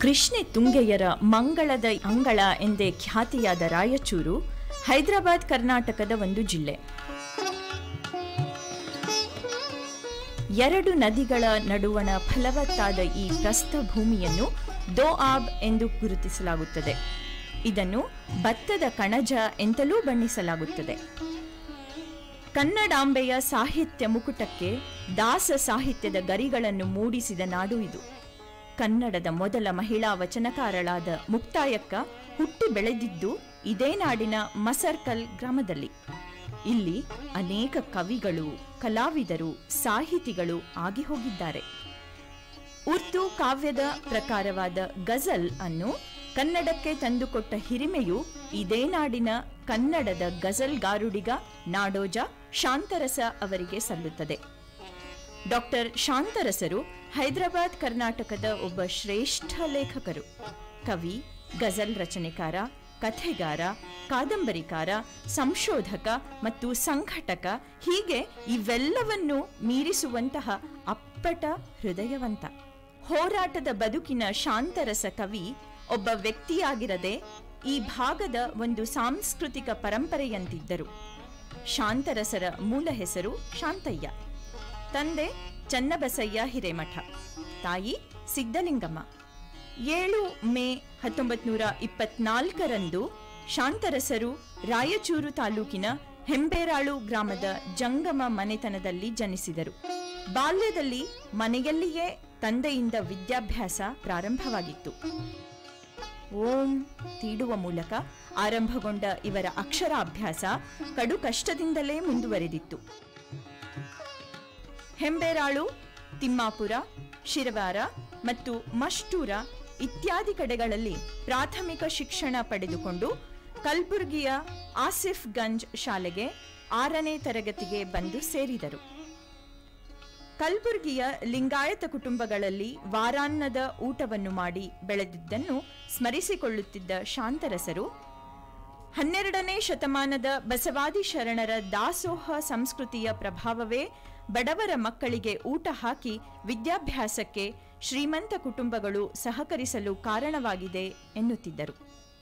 ವೃಷ್ಣಿ ತುಂಗೆಯರ ಮಂಗಳದ ಅಂಗಳ ಎಂದೇ ಖ್ಯಾತಿಯಾದ ರಾಯಚೂರು ಹೈದರಾಬಾದ್ ಕರ್ನಾಟಕದ ಒಂದು ಜಿಲ್ಲೆ ಎರಡು ನದಿಗಳ ನಡುವಣ ಫಲವತ್ತಾದ ಈ ಪ್ರಸ್ಥಭೂಮಿಯನ್ನು ದೋಆಬ್ ಎಂದು ಗುರುತಿಸಲಾಗುತ್ತದೆ ಇದನ್ನು ಭತ್ತದ ಕಣಜ ಎಂತಲೂ ಬಣ್ಣಿಸಲಾಗುತ್ತದೆ ಕನ್ನಡಾಂಬೆಯ ಸಾಹಿತ್ಯ ಮುಕುಟಕ್ಕೆ ದಾಸ ಸಾಹಿತ್ಯದ ಗರಿಗಳನ್ನು ಮೂಡಿಸಿದ ನಾಡು ಇದು ಕನ್ನಡದ ಮೊದಲ ಮಹಿಳಾ ವಚನಕಾರಳಾದ ಮುಕ್ತಾಯಕ್ಕ ಹುಟ್ಟಿ ಬೆಳೆದಿದ್ದು ಇದೇ ನಾಡಿನ ಮಸರ್ಕಲ್ ಗ್ರಾಮದಲ್ಲಿ ಇಲ್ಲಿ ಅನೇಕ ಕವಿಗಳು ಕಲಾವಿದರು ಸಾಹಿತಿಗಳು ಆಗಿ ಹೋಗಿದ್ದಾರೆ ಉರ್ದು ಕಾವ್ಯದ ಪ್ರಕಾರವಾದ ಗಜಲ್ ಅನ್ನು ಕನ್ನಡಕ್ಕೆ ತಂದುಕೊಟ್ಟ ಹಿರಿಮೆಯು ಇದೇ ನಾಡಿನ ಕನ್ನಡದ ಗಜಲ್ಗಾರುಡಿಗ ನಾಡೋಜ ಶಾಂತರಸ ಅವರಿಗೆ ಸಲ್ಲುತ್ತದೆ ಡಾಕ್ಟರ್ ಶಾಂತರಸರು ಹೈದರಾಬಾದ್ ಕರ್ನಾಟಕದ ಒಬ್ಬ ಶ್ರೇಷ್ಠ ಲೇಖಕರು ಕವಿ ಗಜಲ್ ರಚನೆಕಾರ ಕಥೆಗಾರ ಕಾದಂಬರಿಕಾರ ಸಂಶೋಧಕ ಮತ್ತು ಸಂಘಟಕ ಹೀಗೆ ಇವೆಲ್ಲವನ್ನೂ ಮೀರಿಸುವಂತಹ ಅಪ್ಪಟ ಹೃದಯವಂತ ಹೋರಾಟದ ಬದುಕಿನ ಶಾಂತರಸ ಕವಿ ಒಬ್ಬ ವ್ಯಕ್ತಿಯಾಗಿರದೆ ಈ ಭಾಗದ ಒಂದು ಸಾಂಸ್ಕೃತಿಕ ಪರಂಪರೆಯಂತಿದ್ದರು ಶಾಂತರಸರ ಮೂಲ ಹೆಸರು ಶಾಂತಯ್ಯ ತಂದೆ ಚನ್ನಬಸಯ್ಯ ಹಿರೇಮಠ ತಾಯಿ ಸಿದ್ದಲಿಂಗಮ್ಮ ಏಳು ಮೇ ಹತ್ತೊಂಬತ್ತು ನೂರ ಇಪ್ಪತ್ನಾಲ್ಕರಂದು ಶಾಂತರಸರು ರಾಯಚೂರು ತಾಲೂಕಿನ ಹೆಂಬೇರಾಳು ಗ್ರಾಮದ ಜಂಗಮ ಮನೆತನದಲ್ಲಿ ಜನಿಸಿದರು ಬಾಲ್ಯದಲ್ಲಿ ಮನೆಯಲ್ಲಿಯೇ ತಂದೆಯಿಂದ ವಿದ್ಯಾಭ್ಯಾಸ ಪ್ರಾರಂಭವಾಗಿತ್ತು ಓಂ ತೀಡುವ ಮೂಲಕ ಆರಂಭಗೊಂಡ ಇವರ ಅಕ್ಷರಾಭ್ಯಾಸ ಕಡು ಕಷ್ಟದಿಂದಲೇ ಮುಂದುವರೆದಿತ್ತು ಹೆಂಬೇರಾಳು ತಿಮ್ಮಾಪುರ ಶಿರವಾರ ಮತ್ತು ಮಷ್ಟೂರ ಇತ್ಯಾದಿ ಕಡೆಗಳಲ್ಲಿ ಪ್ರಾಥಮಿಕ ಶಿಕ್ಷಣ ಪಡೆದುಕೊಂಡು ಕಲ್ಬುರ್ಗಿಯ ಆಸಿಫ್ ಗಂಜ್ ಶಾಲೆಗೆ ಆರನೇ ತರಗತಿಗೆ ಬಂದು ಸೇರಿದರು ಕಲ್ಬುರ್ಗಿಯ ಲಿಂಗಾಯತ ಕುಟುಂಬಗಳಲ್ಲಿ ವಾರಾನ್ನದ ಊಟವನ್ನು ಮಾಡಿ ಬೆಳೆದಿದ್ದನ್ನು ಸ್ಮರಿಸಿಕೊಳ್ಳುತ್ತಿದ್ದ ಶಾಂತರಸರು ಹನ್ನೆರಡನೇ ಶತಮಾನದ ಬಸವಾದಿ ಶರಣರ ದಾಸೋಹ ಸಂಸ್ಕೃತಿಯ ಪ್ರಭಾವವೇ ಬಡವರ ಮಕ್ಕಳಿಗೆ ಊಟ ಹಾಕಿ ವಿದ್ಯಾಭ್ಯಾಸಕ್ಕೆ ಶ್ರೀಮಂತ ಕುಟುಂಬಗಳು ಸಹಕರಿಸಲು ಕಾರಣವಾಗಿದೆ ಎನ್ನುತ್ತಿದ್ದರು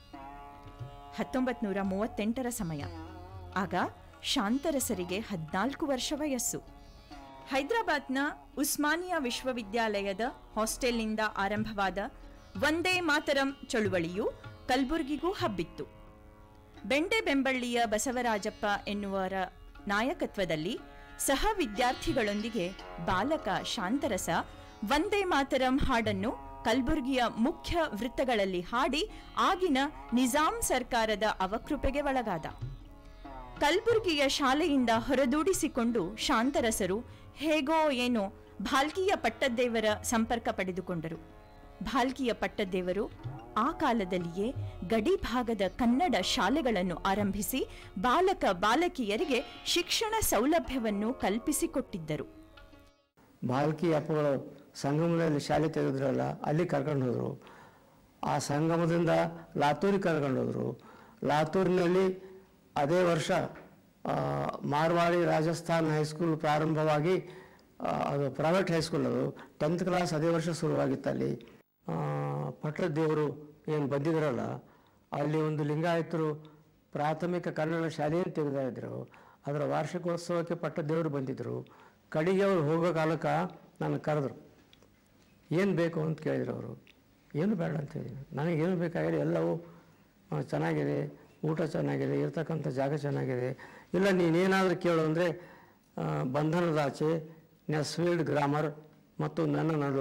ಹತ್ತೊಂಬತ್ತು ನೂರ ಮೂವತ್ತೆಂಟರ ಸಮಯ ಆಗ ಶಾಂತರಸರಿಗೆ ಹದಿನಾಲ್ಕು ವರ್ಷ ವಯಸ್ಸು ಹೈದರಾಬಾದ್ನ ಉಸ್ಮಾನಿಯಾ ವಿಶ್ವವಿದ್ಯಾಲಯದ ಹಾಸ್ಟೆಲ್ನಿಂದ ಆರಂಭವಾದ ವಂದೇ ಮಾತರಂ ಚಳುವಳಿಯು ಕಲ್ಬುರ್ಗಿಗೂ ಹಬ್ಬಿತ್ತು ಬೆಂಡೆ ಬೆಂಬಳ್ಳಿಯ ಬಸವರಾಜಪ್ಪ ಎನ್ನುವರ ನಾಯಕತ್ವದಲ್ಲಿ ಸಹ ವಿದ್ಯಾರ್ಥಿಗಳೊಂದಿಗೆ ಬಾಲಕ ಶಾಂತರಸ ವಂದೇ ಮಾತರಂ ಹಾಡನ್ನು ಕಲ್ಬುರ್ಗಿಯ ಮುಖ್ಯ ವೃತ್ತಗಳಲ್ಲಿ ಹಾಡಿ ಆಗಿನ ನಿಜಾಂ ಸರ್ಕಾರದ ಅವಕೃಪೆಗೆ ಒಳಗಾದ ಕಲ್ಬುರ್ಗಿಯ ಶಾಲೆಯಿಂದ ಹೊರದೂಡಿಸಿಕೊಂಡು ಶಾಂತರಸರು ಹೇಗೋ ಏನೋ ಭಾಲ್ಕಿಯ ಪಟ್ಟದ್ದೇವರ ಸಂಪರ್ಕ ಪಡೆದುಕೊಂಡರು ಭಾಲ್ಕಿಯ ಪಟ್ಟದ್ದೇವರು ಆ ಕಾಲದಲ್ಲಿಯೇ ಗಡಿ ಭಾಗದ ಕನ್ನಡ ಶಾಲೆಗಳನ್ನು ಆರಂಭಿಸಿ ಬಾಲಕ ಬಾಲಕಿಯರಿಗೆ ಶಿಕ್ಷಣ ಸೌಲಭ್ಯವನ್ನು ಕಲ್ಪಿಸಿಕೊಟ್ಟಿದ್ದರು ಬಾಲ್ಕಿ ಅಪ್ಪಗಳು ಸಂಗಮದಲ್ಲಿ ಶಾಲೆ ತೆಗೆದ್ರಲ್ಲ ಅಲ್ಲಿ ಕರ್ಕೊಂಡು ಹೋದರು ಆ ಸಂಗಮದಿಂದ ಲಾತೂರಿಗೆ ಕರ್ಕೊಂಡು ಹೋದರು ಲಾತೂರಿನಲ್ಲಿ ಅದೇ ವರ್ಷ ಆ, ಮಾರ್ವಾಡಿ ರಾಜಸ್ಥಾನ್ ಹೈಸ್ಕೂಲ್ ಪ್ರಾರಂಭವಾಗಿ ಆ, ಅದು ಪ್ರೈವೇಟ್ ಹೈಸ್ಕೂಲ್ ಅದು ಟೆಂತ್ ಕ್ಲಾಸ್ ಅದೇ ವರ್ಷ ಶುರುವಾಗಿತ್ತು ಅಲ್ಲಿ ಆ, ಪಟ್ಟದ ದೇವರು ಏನು ಬಂದಿದ್ರಲ್ಲ ಅಲ್ಲಿ ಒಂದು ಲಿಂಗಾಯತರು ಪ್ರಾಥಮಿಕ ಕನ್ನಡ ಶಾಲೆಯನ್ನು ತೆಗೆದ ಇದ್ರು ಅದರ ವಾರ್ಷಿಕೋತ್ಸವಕ್ಕೆ ಪಟ್ಟದ ದೇವರು ಬಂದಿದ್ದರು ಕಡೆಗೆ ಅವ್ರು ಹೋಗೋ ಕಾಲಕ್ಕೆ ನಾನು ಕರೆದ್ರು ಏನು ಬೇಕು ಅಂತ ಕೇಳಿದ್ರು ಅವರು ಏನು ಬೇಡ ಅಂತ ಹೇಳಿದ್ರು ನನಗೇನು ಬೇಕಾಗಿದೆ ಎಲ್ಲವೂ ಆ, ಚೆನ್ನಾಗಿದೆ ಊಟ ಚೆನ್ನಾಗಿದೆ ಇರ್ತಕ್ಕಂಥ ಜಾಗ ಚೆನ್ನಾಗಿದೆ ಇಲ್ಲ ನೀನೇನಾದರೂ ಕೇಳು ಅಂದರೆ ಬಂಧನದ ಆಚೆ ನೆಸ್ಫೀಲ್ಡ್ ಗ್ರಾಮರ್ ಮತ್ತು ನನ್ನ ನಡಲ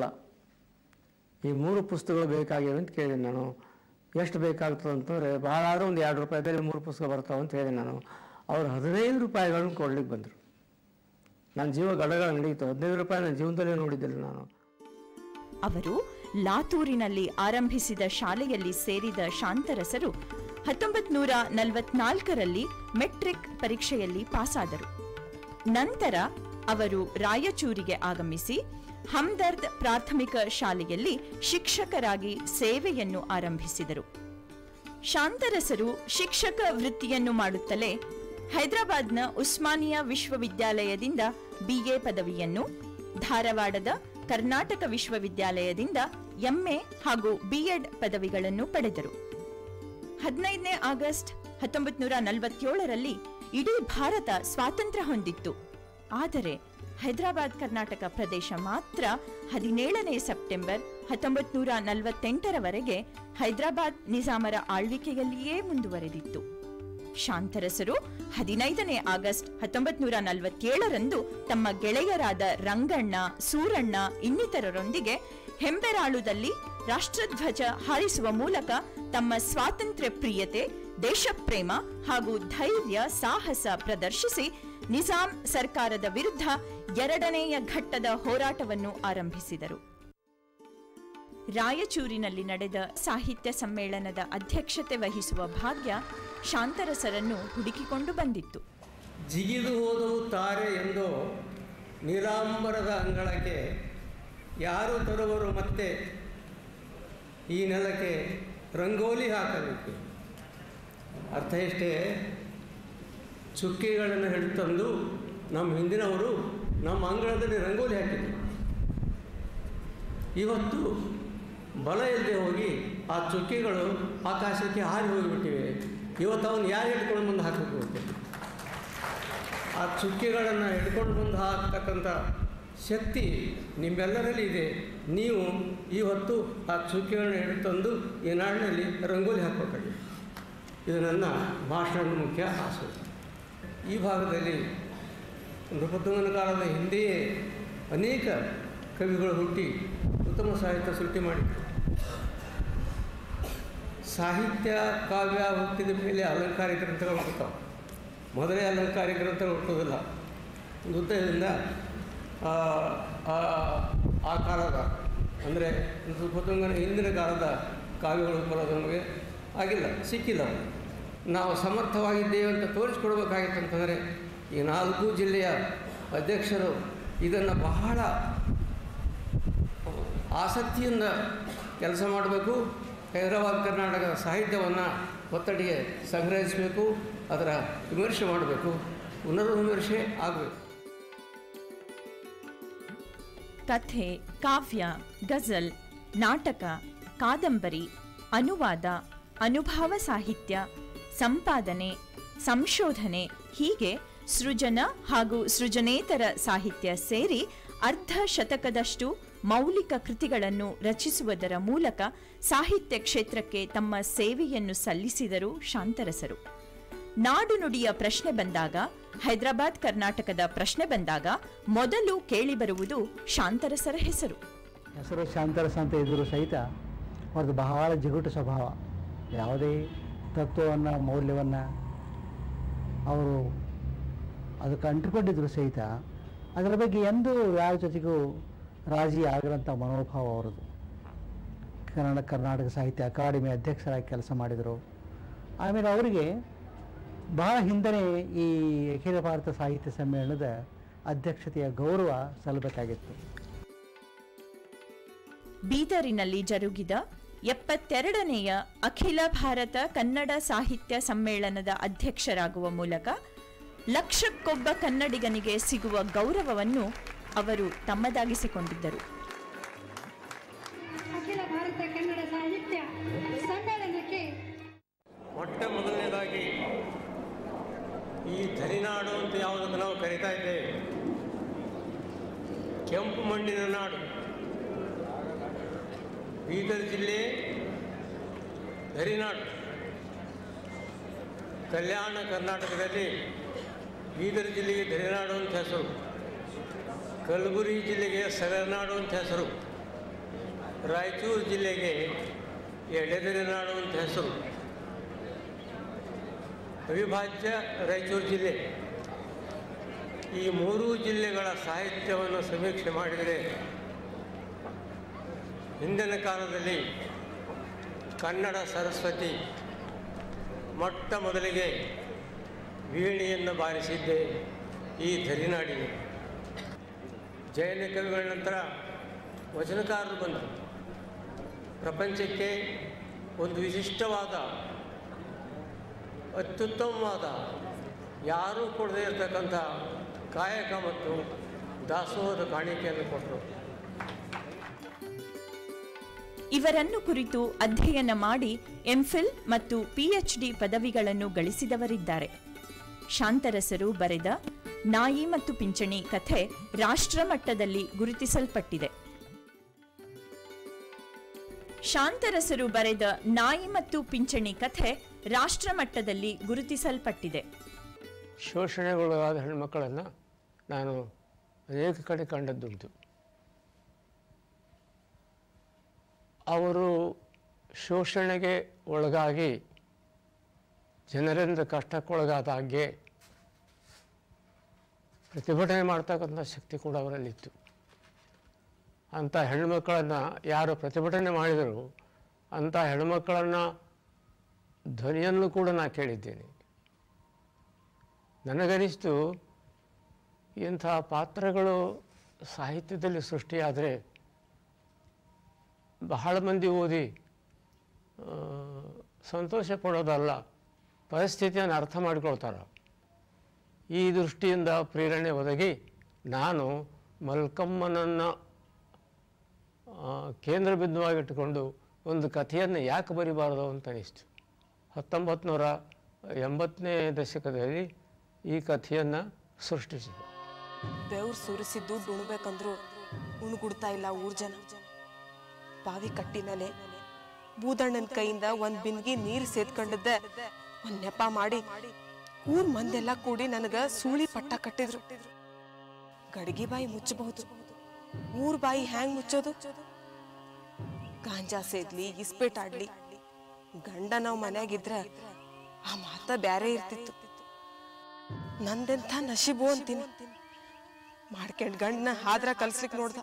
ಈ ಮೂರು ಪುಸ್ತಕಗಳು ಬೇಕಾಗಿವೆ ಅಂತ ಕೇಳಿದೆ ನಾನು ಎಷ್ಟು ಬೇಕಾಗ್ತದೆ ಅಂತಂದರೆ ಭಾಳ ಆದರೂ ಒಂದು ಎರಡು ರೂಪಾಯಿದಲ್ಲಿ ಮೂರು ಪುಸ್ತಕ ಬರ್ತಾವೆ ಅಂತ ಹೇಳಿದೆ ನಾನು ಅವ್ರು ಹದಿನೈದು ರೂಪಾಯಿಗಳನ್ನ ಕೊಡ್ಲಿಕ್ಕೆ ಬಂದರು ನನ್ನ ಜೀವ ಗಡಗಳ ನಡೀತು ಹದಿನೈದು ರೂಪಾಯಿ ನನ್ನ ಜೀವನದಲ್ಲೇ ನೋಡಿದ್ದಿಲ್ಲ ನಾನು ಅವರು ಲಾತೂರಿನಲ್ಲಿ ಆರಂಭಿಸಿದ ಶಾಲೆಯಲ್ಲಿ ಸೇರಿದ ಶಾಂತರಸರು ಹತ್ತೊಂಬತ್ತು ನೂರ ನಲವತ್ನಾಲ್ಕರಲ್ಲಿ ಮೆಟ್ರಿಕ್ ಪರೀಕ್ಷೆಯಲ್ಲಿ ಪಾಸಾದರು ನಂತರ ಅವರು ರಾಯಚೂರಿಗೆ ಆಗಮಿಸಿ ಹಮ್ದರ್ದ್ ಪ್ರಾಥಮಿಕ ಶಾಲೆಯಲ್ಲಿ ಶಿಕ್ಷಕರಾಗಿ ಸೇವೆಯನ್ನು ಆರಂಭಿಸಿದರು ಶಾಂತರಸರು ಶಿಕ್ಷಕ ವೃತ್ತಿಯನ್ನು ಮಾಡುತ್ತಲೇ ಹೈದರಾಬಾದ್ನ ಉಸ್ಮಾನಿಯಾ ವಿಶ್ವವಿದ್ಯಾಲಯದಿಂದ ಬಿಎ ಪದವಿಯನ್ನು ಧಾರವಾಡದ ಕರ್ನಾಟಕ ವಿಶ್ವವಿದ್ಯಾಲಯದಿಂದ ಎಂಎ ಹಾಗೂ ಬಿಎಡ್ ಪದವಿಗಳನ್ನು ಪಡೆದರು ಹದಿನೈದನೇ ಆಗಸ್ಟ್ ಹತ್ತೊಂಬತ್ತು ನೂರ ನಲವತ್ತೇಳರಲ್ಲಿ ಇಡೀ ಭಾರತ ಸ್ವಾತಂತ್ರ್ಯ ಹೊಂದಿತ್ತು ಆದರೆ ಹೈದರಾಬಾದ್ ಕರ್ನಾಟಕ ಪ್ರದೇಶ ಮಾತ್ರ ಹದಿನೇಳನೇ ಸೆಪ್ಟೆಂಬರ್ ಹತ್ತೊಂಬತ್ತು ನೂರ ನಲವತ್ತೆಂಟರವರೆಗೆ ಹೈದರಾಬಾದ್ ನಿಜಾಮರ ಆಳ್ವಿಕೆಯಲ್ಲಿಯೇ ಮುಂದುವರೆದಿತ್ತು ಶಾಂತರಸರು ಹದಿನೈದನೇ ಆಗಸ್ಟ್ ಹತ್ತೊಂಬತ್ತು ನೂರ ನಲವತ್ತೇಳರಂದು ತಮ್ಮ ಗೆಳೆಯರಾದ ರಂಗಣ್ಣ ಸೂರಣ್ಣ ಇನ್ನಿತರರೊಂದಿಗೆ ಹೆಂಬೆರಾಳುದಲ್ಲಿ ರಾಷ್ಟ್ರಧ್ವಜ ಹಾರಿಸುವ ಮೂಲಕ ತಮ್ಮ ಸ್ವಾತಂತ್ರ್ಯ ಪ್ರಿಯತೆ ದೇಶಪ್ರೇಮ ಹಾಗೂ ಧೈರ್ಯ ಸಾಹಸ ಪ್ರದರ್ಶಿಸಿ ನಿಜಾಂ ಸರ್ಕಾರದ ವಿರುದ್ಧ ಎರಡನೆಯ ಘಟ್ಟದ ಹೋರಾಟವನ್ನು ಆರಂಭಿಸಿದರು ರಾಯಚೂರಿನಲ್ಲಿ ನಡೆದ ಸಾಹಿತ್ಯ ಸಮ್ಮೇಳನದ ಅಧ್ಯಕ್ಷತೆ ವಹಿಸುವ ಭಾಗ್ಯ ಶಾಂತರಸರನ್ನು ಹುಡುಕಿಕೊಂಡು ಬಂದಿತ್ತು ಜಿಗಿದು ಹೋದವು ತಾರೆ ಎಂದು ನೀಲಾಂಬರದ ಅಂಗಳಕ್ಕೆ ಯಾರು ತರುವರು ಮತ್ತೆ ಈ ನೆಲಕ್ಕೆ ರಂಗೋಲಿ ಹಾಕಬೇಕು ಅರ್ಥ ಇಷ್ಟೇ ಚುಕ್ಕಿಗಳನ್ನು ಹಿಡಿತಂದು ನಮ್ಮ ಹಿಂದಿನವರು ನಮ್ಮ ಅಂಗಳದಲ್ಲಿ ರಂಗೋಲಿ ಹಾಕಿದ್ರು ಇವತ್ತು ಬಲ ಇಲ್ಲದೆ ಹೋಗಿ ಆ ಚುಕ್ಕಿಗಳು ಆಕಾಶಕ್ಕೆ ಹಾರಿ ಹೋಗಿಬಿಟ್ಟಿವೆ ಇವತ್ತು ಅವನು ಯಾರು ಹಿಡ್ಕೊಂಡು ಬಂದು ಹಾಕಬೇಕು ಅಂತ ಆ ಚುಕ್ಕಿಗಳನ್ನು ಹಿಡ್ಕೊಂಡು ಬಂದು ಹಾಕ್ತಕ್ಕಂಥ ಶಕ್ತಿ ನಿಮ್ಮೆಲ್ಲರಲ್ಲಿ ಇದೆ ನೀವು ಇವತ್ತು ಆ ಚುಕ್ಕಿಗಳನ್ನು ಹಿಡಿತಂದು ಈ ನಾಡಿನಲ್ಲಿ ರಂಗೋಲಿ ಹಾಕಬೇಕಾಗಿದೆ ಇದು ನನ್ನ ಭಾಷಣದ ಮುಖ್ಯ ಆಸೆ ಈ ಭಾಗದಲ್ಲಿ ನೃಪತುಂಗನ ಕಾಲದ ಹಿಂದೆಯೇ ಅನೇಕ ಕವಿಗಳು ಹುಟ್ಟಿ ಉತ್ತಮ ಸಾಹಿತ್ಯ ಸೃಷ್ಟಿ ಮಾಡಿದರು ಸಾಹಿತ್ಯ ಕಾವ್ಯ ಹುಟ್ಟಿದ ಮೇಲೆ ಅಲಂಕಾರಿಕ ಗ್ರಂಥಗಳು ಹುಟ್ಟುತ್ತಾವೆ ಮೊದಲೇ ಅಲಂಕಾರಿಕ ಗ್ರಂಥಗಳು ಹುಟ್ಟೋದಿಲ್ಲ ಒಂದು ಉದ್ದೇಶದಿಂದ ಆ ಆ- ಆ ಕಾಲದ ಅಂದರೆ ನೃಪತುಂಗನ ಹಿಂದಿನ ಕಾಲದ ಕಾವ್ಯಗಳು ಬರೋದು ನಮಗೆ ಆಗಿಲ್ಲ ಸಿಕ್ಕಿಲ್ಲ ನಾವು ಸಮರ್ಥವಾಗಿದ್ದೇವೆ ಅಂತ ತೋರಿಸ್ಕೊಡ್ಬೇಕಾಗಿತ್ತು ಅಂತಂದರೆ ಈ ನಾಲ್ಕು ಜಿಲ್ಲೆಯ ಅಧ್ಯಕ್ಷರು ಇದನ್ನು ಬಹಳ ಆಸಕ್ತಿಯಿಂದ ಕೆಲಸ ಮಾಡಬೇಕು ಹೈದರಾಬಾದ್ ಕರ್ನಾಟಕದ ಸಾಹಿತ್ಯವನ್ನು ಒತ್ತಡಿಗೆ ಸಂಗ್ರಹಿಸಬೇಕು ಅದರ ವಿಮರ್ಶೆ ಮಾಡಬೇಕು ಪುನರ್ವಿಮರ್ಶೆ ಆಗಬೇಕು ಕಥೆ ಕಾವ್ಯ ಗಜಲ್ ನಾಟಕ ಕಾದಂಬರಿ ಅನುವಾದ ಅನುಭಾವ ಸಾಹಿತ್ಯ ಸಂಪಾದನೆ ಸಂಶೋಧನೆ ಹೀಗೆ ಸೃಜನ ಹಾಗೂ ಸೃಜನೇತರ ಸಾಹಿತ್ಯ ಸೇರಿ ಅರ್ಧ ಶತಕದಷ್ಟು ಮೌಲಿಕ ಕೃತಿಗಳನ್ನು ರಚಿಸುವುದರ ಮೂಲಕ ಸಾಹಿತ್ಯ ಕ್ಷೇತ್ರಕ್ಕೆ ತಮ್ಮ ಸೇವೆಯನ್ನು ಸಲ್ಲಿಸಿದರು ಶಾಂತರಸರು ನಾಡು ನುಡಿಯ ಪ್ರಶ್ನೆ ಬಂದಾಗ ಹೈದರಾಬಾದ್ ಕರ್ನಾಟಕದ ಪ್ರಶ್ನೆ ಬಂದಾಗ ಮೊದಲು ಕೇಳಿಬರುವುದು ಶಾಂತರಸರ ಹೆಸರು ಹೆಸರು ಶಾಂತರಸ ಅಂತ ಇದ್ದರೂ ಸಹಿತ ಅವ್ರದ್ದು ಬಹಳ ಜಿಗುಟು ಸ್ವಭಾವ ಯಾವುದೇ ತತ್ವವನ್ನು ಮೌಲ್ಯವನ್ನು ಅವರು ಅದಕ್ಕೆ ಅಂಟಿಕೊಂಡಿದ್ರು ಸಹಿತ ಅದರ ಬಗ್ಗೆ ಎಂದೂ ಯಾರ ಜೊತೆಗೂ ರಾಜಿ ಆಗದಂಥ ಮನೋಭಾವ ಅವರದು ಕನ್ನಡ ಕರ್ನಾಟಕ ಸಾಹಿತ್ಯ ಅಕಾಡೆಮಿ ಅಧ್ಯಕ್ಷರಾಗಿ ಕೆಲಸ ಮಾಡಿದರು ಆಮೇಲೆ ಅವರಿಗೆ ಬಹಳ ಹಿಂದನೆ ಈ ಅಖಿಲ ಭಾರತ ಸಾಹಿತ್ಯ ಸಮ್ಮೇಳನದ ಅಧ್ಯಕ್ಷತೆಯ ಗೌರವ ಸಲ್ಲಬೇಕಾಗಿತ್ತು ಬೀದರಿನಲ್ಲಿ ಜರುಗಿದ ಎಪ್ಪತ್ತೆರಡನೆಯ ಅಖಿಲ ಭಾರತ ಕನ್ನಡ ಸಾಹಿತ್ಯ ಸಮ್ಮೇಳನದ ಅಧ್ಯಕ್ಷರಾಗುವ ಮೂಲಕ ಲಕ್ಷಕ್ಕೊಬ್ಬ ಕನ್ನಡಿಗನಿಗೆ ಸಿಗುವ ಗೌರವವನ್ನು ಅವರು ತಮ್ಮದಾಗಿಸಿಕೊಂಡಿದ್ದರು ಅಖಿಲ ಭಾರತ ಕನ್ನಡ ಸಾಹಿತ್ಯ ಸಮ್ಮೇಳನಕ್ಕೆ ಮೊಟ್ಟ ಮೊದಲನೇದಾಗಿ ಈ ಧನಿನಾಡು ಅಂತ ಯಾವುದನ್ನು ನಾವು ಕರಿತಾ ಇದ್ದೇವೆ ಕೆಂಪು ಮಣ್ಣಿನ ನಾಡು ಬೀದರ್ ಜಿಲ್ಲೆ ಧರಿನಾಡು ಕಲ್ಯಾಣ ಕರ್ನಾಟಕದಲ್ಲಿ ಬೀದರ್ ಜಿಲ್ಲೆಗೆ ಧರಿನಾಡು ಅಂತ ಹೆಸರು ಕಲಬುರಗಿ ಜಿಲ್ಲೆಗೆ ಸಗರನಾಡು ಅಂತ ಹೆಸರು ರಾಯಚೂರು ಜಿಲ್ಲೆಗೆ ಎಡೆದೆರೆನಾಡು ಅಂತ ಹೆಸರು ಅವಿಭಾಜ್ಯ ರಾಯಚೂರು ಜಿಲ್ಲೆ ಈ ಮೂರೂ ಜಿಲ್ಲೆಗಳ ಸಾಹಿತ್ಯವನ್ನು ಸಮೀಕ್ಷೆ ಮಾಡಿದರೆ ಹಿಂದಿನ ಕಾಲದಲ್ಲಿ ಕನ್ನಡ ಸರಸ್ವತಿ ಮೊಟ್ಟ ಮೊದಲಿಗೆ ವೀಣೆಯನ್ನು ಬಾರಿಸಿದ್ದೆ ಈ ಧರಿನಾಡಿಗೆ ಜೈನ ಕವಿಗಳ ನಂತರ ವಚನಕಾರರು ಬಂದರು ಪ್ರಪಂಚಕ್ಕೆ ಒಂದು ವಿಶಿಷ್ಟವಾದ ಅತ್ಯುತ್ತಮವಾದ ಯಾರೂ ಕೊಡದೇ ಇರತಕ್ಕಂಥ ಕಾಯಕ ಮತ್ತು ದಾಸೋಹದ ಕಾಣಿಕೆಯನ್ನು ಕೊಟ್ಟರು ಇವರನ್ನು ಕುರಿತು ಅಧ್ಯಯನ ಮಾಡಿ ಎಂಫಿಲ್ ಮತ್ತು ಪಿಎಚ್ಡಿ ಪದವಿಗಳನ್ನು ಗಳಿಸಿದವರಿದ್ದಾರೆ ಶಾಂತರಸರು ಬರೆದ ನಾಯಿ ಮತ್ತು ಪಿಂಚಣಿ ಕಥೆ ರಾಷ್ಟ್ರಮಟ್ಟದಲ್ಲಿ ಗುರುತಿಸಲ್ಪಟ್ಟಿದೆ ಶಾಂತರಸರು ಬರೆದ ನಾಯಿ ಮತ್ತು ಪಿಂಚಣಿ ಕಥೆ ರಾಷ್ಟ್ರಮಟ್ಟದಲ್ಲಿ ಗುರುತಿಸಲ್ಪಟ್ಟಿದೆ ಶೋಷಣೆಗೊಳಗಾದ ಹೆಣ್ಮಕ್ಕಳನ್ನು ನಾನು ಅನೇಕ ಕಡೆ ಕಂಡದ್ದುಂಟು ಅವರು ಶೋಷಣೆಗೆ ಒಳಗಾಗಿ ಜನರಿಂದ ಕಷ್ಟಕ್ಕೊಳಗಾದಾಗೆ ಪ್ರತಿಭಟನೆ ಮಾಡ್ತಕ್ಕಂಥ ಶಕ್ತಿ ಕೂಡ ಅವರಲ್ಲಿತ್ತು ಅಂಥ ಹೆಣ್ಮಕ್ಕಳನ್ನು ಯಾರು ಪ್ರತಿಭಟನೆ ಮಾಡಿದರು ಅಂಥ ಹೆಣ್ಮಕ್ಕಳನ್ನು ಧ್ವನಿಯನ್ನು ಕೂಡ ನಾನು ಕೇಳಿದ್ದೇನೆ ನನಗನಿಸ್ತು ಇಂಥ ಪಾತ್ರಗಳು ಸಾಹಿತ್ಯದಲ್ಲಿ ಸೃಷ್ಟಿಯಾದರೆ ಬಹಳ ಮಂದಿ ಓದಿ ಆ, ಸಂತೋಷ ಪಡೋದಲ್ಲ ಪರಿಸ್ಥಿತಿಯನ್ನು ಅರ್ಥ ಮಾಡಿಕೊಳ್ತಾರೆ ಈ ದೃಷ್ಟಿಯಿಂದ ಪ್ರೇರಣೆ ಒದಗಿ ನಾನು ಮಲ್ಕಮ್ಮನನ್ನು ಕೇಂದ್ರ ಬಿಂದುವಾಗಿಟ್ಟುಕೊಂಡು ಒಂದು ಕಥೆಯನ್ನು ಯಾಕೆ ಬರಿಬಾರದು ಅಂತ ಅನಿಸ್ತು ಹತ್ತೊಂಬತ್ತು ನೂರ ಎಂಬತ್ತನೇ ದಶಕದಲ್ಲಿ ಈ ಕಥೆಯನ್ನು ಸೃಷ್ಟಿಸಿದೆ ಬೆವ್ರು ಸುರಿಸಿ ದುಡ್ಡು ಉಣ್ಬೇಕಂದ್ರು ಉಣ್ಗುಡ್ತಾ ಇಲ್ಲ ಊರ್ ಜನ ಬಾವಿ ಕಟ್ಟಿ ಮೇಲೆ ಬೂದಣ್ಣನ ಕೈಯಿಂದ ಒಂದ್ ಬಿಂದ್ಗಿ ನೀರ್ ಸೇದ್ಕೊಂಡದ್ದೆ ಒಂದ್ ನೆಪ ಮಾಡಿ ಊರ್ ಮಂದೆಲ್ಲ ಕೂಡಿ ನನಗ ಸೂಳಿ ಪಟ್ಟ ಕಟ್ಟಿದ್ರು ಗಡಿಗೆ ಬಾಯಿ ಮುಚ್ಚಬಹುದು ಊರ್ ಬಾಯಿ ಹ್ಯಾಂಗ್ ಮುಚ್ಚೋದು ಗಾಂಜಾ ಸೇದ್ಲಿ ಇಸ್ಪೇಟ್ ಆಡ್ಲಿ ಗಂಡ ನಾವ್ ಮನ್ಯಾಗಿದ್ರ ಆ ಮಾತ ಬ್ಯಾರೆ ಇರ್ತಿತ್ತು ನಂದೆಂಥ ನಶೀಬು ಅಂತೀನಿ ಮಾಡ್ಕೊಂಡ್ ಗಂಡನ ಹಾದ್ರ ಕಲ್ಸ್ಲಿಕ್ ನೋಡ್ದ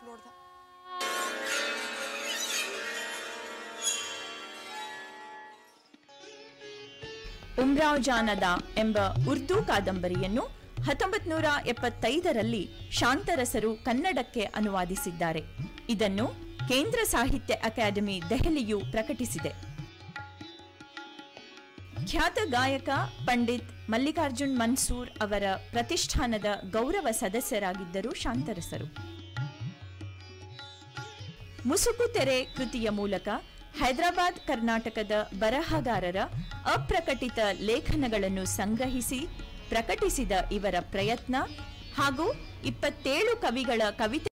ಉಮ್ರಾವ್ ಜಾನದ ಎಂಬ ಉರ್ದು ಕಾದಂಬರಿಯನ್ನು ಹತ್ತೊಂಬತ್ತು ನೂರ ಎಪ್ಪತ್ತೈದರಲ್ಲಿ ಶಾಂತರಸರು ಕನ್ನಡಕ್ಕೆ ಅನುವಾದಿಸಿದ್ದಾರೆ ಇದನ್ನು ಕೇಂದ್ರ ಸಾಹಿತ್ಯ ಅಕಾಡೆಮಿ ದೆಹಲಿಯು ಪ್ರಕಟಿಸಿದೆ ಖ್ಯಾತ ಗಾಯಕ ಪಂಡಿತ್ ಮಲ್ಲಿಕಾರ್ಜುನ್ ಮನ್ಸೂರ್ ಅವರ ಪ್ರತಿಷ್ಠಾನದ ಗೌರವ ಸದಸ್ಯರಾಗಿದ್ದರು ಶಾಂತರಸರು ಮುಸುಕು ತೆರೆ ಕೃತಿಯ ಮೂಲಕ ಹೈದರಾಬಾದ್ ಕರ್ನಾಟಕದ ಬರಹಗಾರರ ಅಪ್ರಕಟಿತ ಲೇಖನಗಳನ್ನು ಸಂಗ್ರಹಿಸಿ ಪ್ರಕಟಿಸಿದ ಇವರ ಪ್ರಯತ್ನ ಹಾಗೂ ಇಪ್ಪತ್ತೇಳು ಕವಿಗಳ ಕವಿತೆ